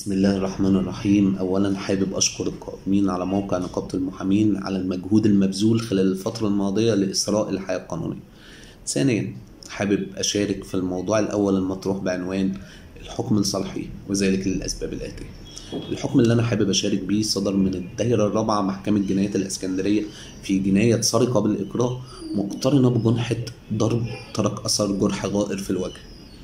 بسم الله الرحمن الرحيم أولا حابب أشكر القائمين على موقع نقابة المحامين على المجهود المبذول خلال الفترة الماضية لإسراء الحياة القانونية ثانيا حابب أشارك في الموضوع الأول المطروح بعنوان الحكم لصالحي وذلك للأسباب الآتية الحكم اللي أنا حابب أشارك بيه صدر من الدائرة الرابعة محكمة جنايات الإسكندرية في جناية سرقة بالإكراه مقترنة بجنحة ضرب ترك أثر جرح غائر في الوجه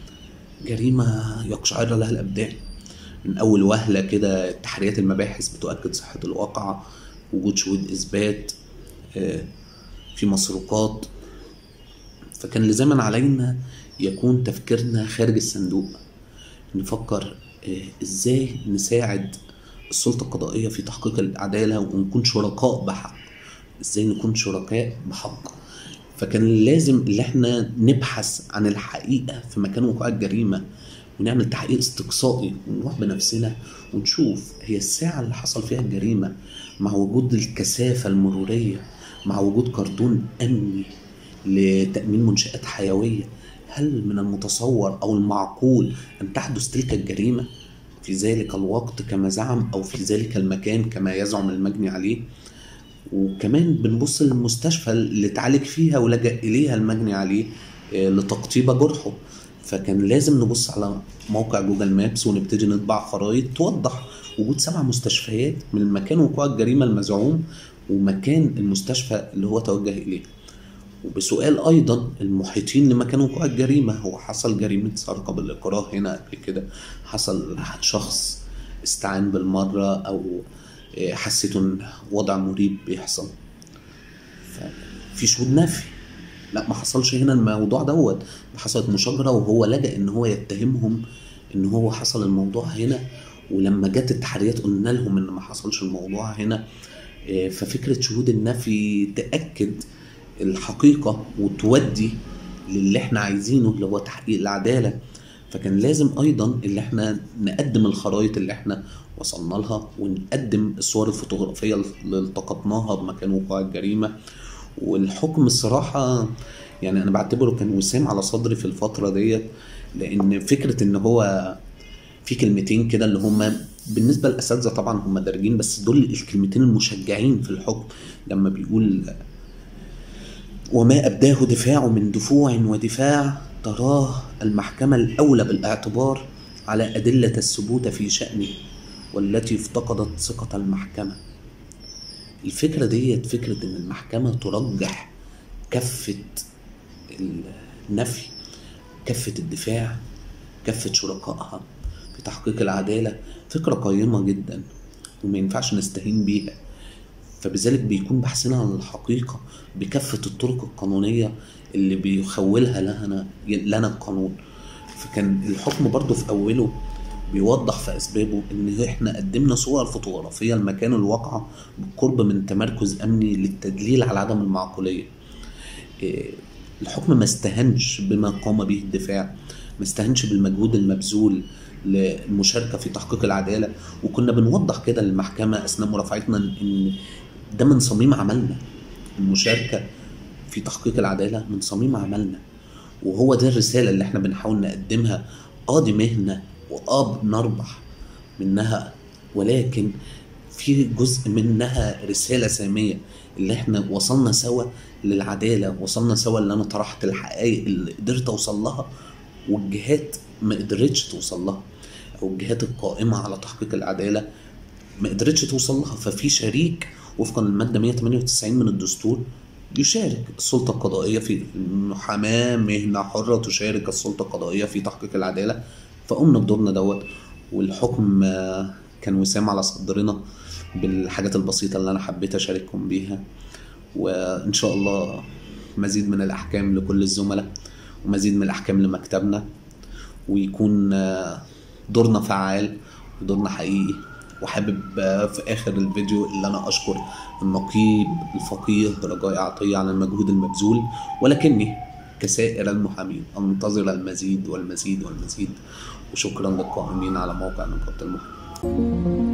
جريمة يقشعر لها الأبدان من أول وهلة كده تحريات المباحث بتؤكد صحة الواقعة وجود شهود إثبات آه، في مسروقات فكان لزاما علينا يكون تفكيرنا خارج الصندوق نفكر آه، ازاي نساعد السلطة القضائية في تحقيق العدالة ونكون شركاء بحق ازاي نكون شركاء بحق فكان لازم ان احنا نبحث عن الحقيقة في مكان وقوع الجريمة ونعمل تحقيق استقصائي ونروح بنفسنا ونشوف هي الساعة اللي حصل فيها الجريمة مع وجود الكثافة المرورية مع وجود كرتون أمني لتأمين منشآت حيوية هل من المتصور أو المعقول أن تحدث تلك الجريمة في ذلك الوقت كما زعم أو في ذلك المكان كما يزعم المجني عليه وكمان بنبص للمستشفى اللي اتعالج فيها ولجأ إليها المجني عليه آه، لتقطيب جرحه فكان لازم نبص على موقع جوجل مابس ونبتدي نطبع خرائط توضح وجود سبع مستشفيات من المكان وقوع الجريمة المزعوم ومكان المستشفى اللي هو توجه إليه وبسؤال أيضا المحيطين لمكان وقوع الجريمة هو حصل جريمة سرقة بالإكراه هنا قبل كده حصل شخص استعان بالمرة أو آه، حسيته إن وضع مريب بيحصل في شهود نفي لا ما حصلش هنا الموضوع دوت حصلت مشاجره وهو لجأ ان هو يتهمهم ان هو حصل الموضوع هنا ولما جت التحريات قلنا لهم ان ما حصلش الموضوع هنا آه، ففكره شهود النفي تاكد الحقيقه وتودي للي احنا عايزينه اللي هو تحقيق العداله فكان لازم ايضا اللي احنا نقدم الخرائط اللي احنا وصلنا لها ونقدم الصور الفوتوغرافيه اللي التقطناها بمكان وقوع الجريمه والحكم الصراحه يعني انا بعتبره كان وسام على صدري في الفتره ديت لان فكره ان هو في كلمتين كده اللي هم بالنسبه للاساتذه طبعا هم دارجين بس دول الكلمتين المشجعين في الحكم لما بيقول وما أبداه دفاع من دفوع ودفاع تراه المحكمة الأولى بالاعتبار على أدلة الثبوت في شأنه والتي افتقدت ثقة المحكمة الفكرة ديت فكرة إن المحكمة ترجح كفة النفي كفة الدفاع كفة شركائها في تحقيق العدالة فكرة قيمة جدا وما ينفعش نستهين بيها فبذلك بيكون بحثنا عن الحقيقة بكافة الطرق القانونية اللي بيخولها لنا لنا القانون فكان الحكم برضو في أوله بيوضح في أسبابه إن إحنا قدمنا صور فوتوغرافية لمكان الواقعة بالقرب من تمركز أمني للتدليل على عدم المعقولية إيه، الحكم ما استهنش بما قام به الدفاع ما استهنش بالمجهود المبذول للمشاركة في تحقيق العدالة وكنا بنوضح كده للمحكمة أثناء مرافعتنا إن ده من صميم عملنا المشاركة في تحقيق العدالة من صميم عملنا وهو ده الرسالة اللي احنا بنحاول نقدمها اه دي مهنة واه بنربح منها ولكن في جزء منها رسالة سامية اللي احنا وصلنا سوا للعدالة وصلنا سوا اللي انا طرحت الحقائق اللي قدرت اوصل لها والجهات ما قدرتش توصل لها او الجهات القائمة على تحقيق العدالة ما قدرتش توصل لها ففي شريك وفقا للمادة 198 من الدستور يشارك السلطة القضائية في المحاماة مهنة حرة تشارك السلطة القضائية في تحقيق العدالة فقمنا بدورنا دوت والحكم آه، كان وسام على صدرنا بالحاجات البسيطة اللي أنا حبيت أشارككم بيها وإن شاء الله مزيد من الأحكام لكل الزملاء ومزيد من الأحكام لمكتبنا ويكون آه، دورنا فعال ودورنا حقيقي وحابب آه، في اخر الفيديو اللي انا اشكر النقيب الفقيه رجاء عطيه على المجهود المبذول ولكني كسائر المحامين انتظر المزيد والمزيد والمزيد وشكرا للقائمين على موقع نقابه المحامين